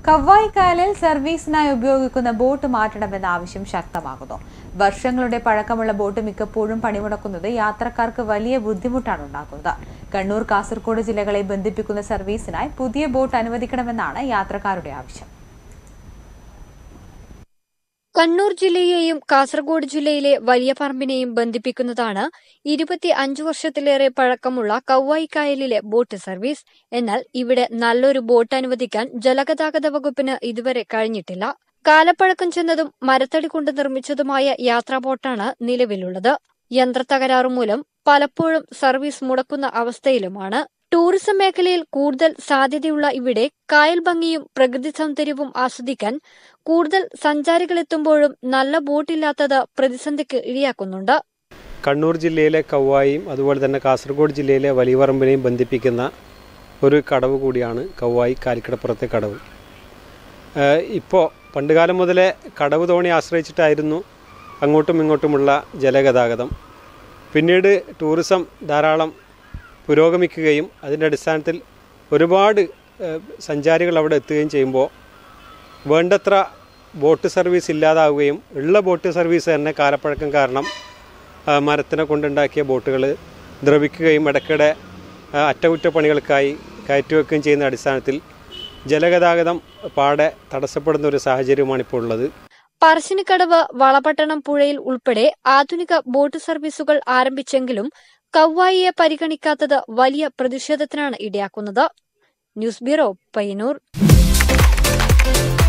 കവ്വായിക്കായലിൽ സർവീസിനായി ഉപയോഗിക്കുന്ന ബോട്ട് മാറ്റണമെന്ന ആവശ്യം ശക്തമാകുന്നു വർഷങ്ങളുടെ പഴക്കമുള്ള ബോട്ട് മിക്കപ്പോഴും പണിമുടക്കുന്നത് യാത്രക്കാർക്ക് വലിയ ബുദ്ധിമുട്ടാണ് ഉണ്ടാക്കുന്നത് കണ്ണൂർ കാസർഗോഡ് ജില്ലകളെ ബന്ധിപ്പിക്കുന്ന സർവീസിനായി പുതിയ ബോട്ട് അനുവദിക്കണമെന്നാണ് യാത്രക്കാരുടെ ആവശ്യം കണ്ണൂർ ജില്ലയെയും കാസർഗോഡ് ജില്ലയിലെ വലിയ പറമ്പിനെയും ബന്ധിപ്പിക്കുന്നതാണ് ഇരുപത്തി അഞ്ചു വർഷത്തിലേറെ പഴക്കമുള്ള കൗവായിക്കായലിലെ ബോട്ട് സർവീസ് എന്നാൽ ഇവിടെ നല്ലൊരു ബോട്ട് അനുവദിക്കാൻ ജലഗതാഗത വകുപ്പിന് ഇതുവരെ കഴിഞ്ഞിട്ടില്ല കാലപ്പഴക്കം ചെന്നതും മരത്തടി കൊണ്ട് നിർമ്മിച്ചതുമായ യാത്രാ ബോട്ടാണ് നിലവിലുള്ളത് യന്ത്രത്തകരാറു മൂലം പലപ്പോഴും സർവീസ് മുടക്കുന്ന അവസ്ഥയിലുമാണ് ടൂറിസം മേഖലയിൽ കൂടുതൽ സാധ്യതയുള്ള ഇവിടെ കായൽ ഭംഗിയും പ്രകൃതി സൗന്ദര്യവും ആസ്വദിക്കാൻ കൂടുതൽ സഞ്ചാരികളെത്തുമ്പോഴും നല്ല ബോട്ടില്ലാത്തത് പ്രതിസന്ധിക്ക് ഇടയാക്കുന്നുണ്ട് കണ്ണൂർ ജില്ലയിലെ കൗവായും അതുപോലെ തന്നെ കാസർഗോഡ് ജില്ലയിലെ വലിയപറമ്പിനെയും ബന്ധിപ്പിക്കുന്ന ഒരു കടവ് കൂടിയാണ് കൗവായി കാലിക്കടപ്പുറത്തെ കടവ് ഇപ്പോൾ പണ്ടുകാലം മുതലേ കടവ് തോണി ആശ്രയിച്ചിട്ടായിരുന്നു അങ്ങോട്ടും ഇങ്ങോട്ടുമുള്ള ജലഗതാഗതം പിന്നീട് ടൂറിസം ധാരാളം പുരോഗമിക്കുകയും അതിൻ്റെ അടിസ്ഥാനത്തിൽ ഒരുപാട് ഏഹ്, സഞ്ചാരികൾ അവിടെ എത്തുകയും ചെയ്യുമ്പോൾ വേണ്ടത്ര ബോട്ട് സർവീസ് ഇല്ലാതാവുകയും ഉള്ള ബോട്ട് സർവീസ് തന്നെ കാലപ്പഴക്കം കാരണം ആ, മരത്തിനെ കൊണ്ടുണ്ടാക്കിയ ബോട്ടുകൾ ദ്രവിക്കുകയും ഇടയ്ക്കിടെ ആ, അറ്റകുറ്റപ്പണികൾക്കായി കയറ്റിവെക്കുകയും ചെയ്യുന്ന അടിസ്ഥാനത്തിൽ ജലഗതാഗതം പാടെ തടസ്സപ്പെടുന്ന ഒരു സാഹചര്യമാണ് ഇപ്പോൾ ഉള്ളത് പറശ്ശിനിക്കടവ് വളപട്ടണം പുഴയിൽ ഉൾപ്പെടെ ആധുനിക ബോട്ട് സർവീസുകൾ ആരംഭിച്ചെങ്കിലും കൗവായിയെ പരിഗണിക്കാത്തത് വലിയ പ്രതിഷേധത്തിനാണ് ഇടയാക്കുന്നത് ന്യൂസ് ബ്യൂറോ പയ്യന്നൂർ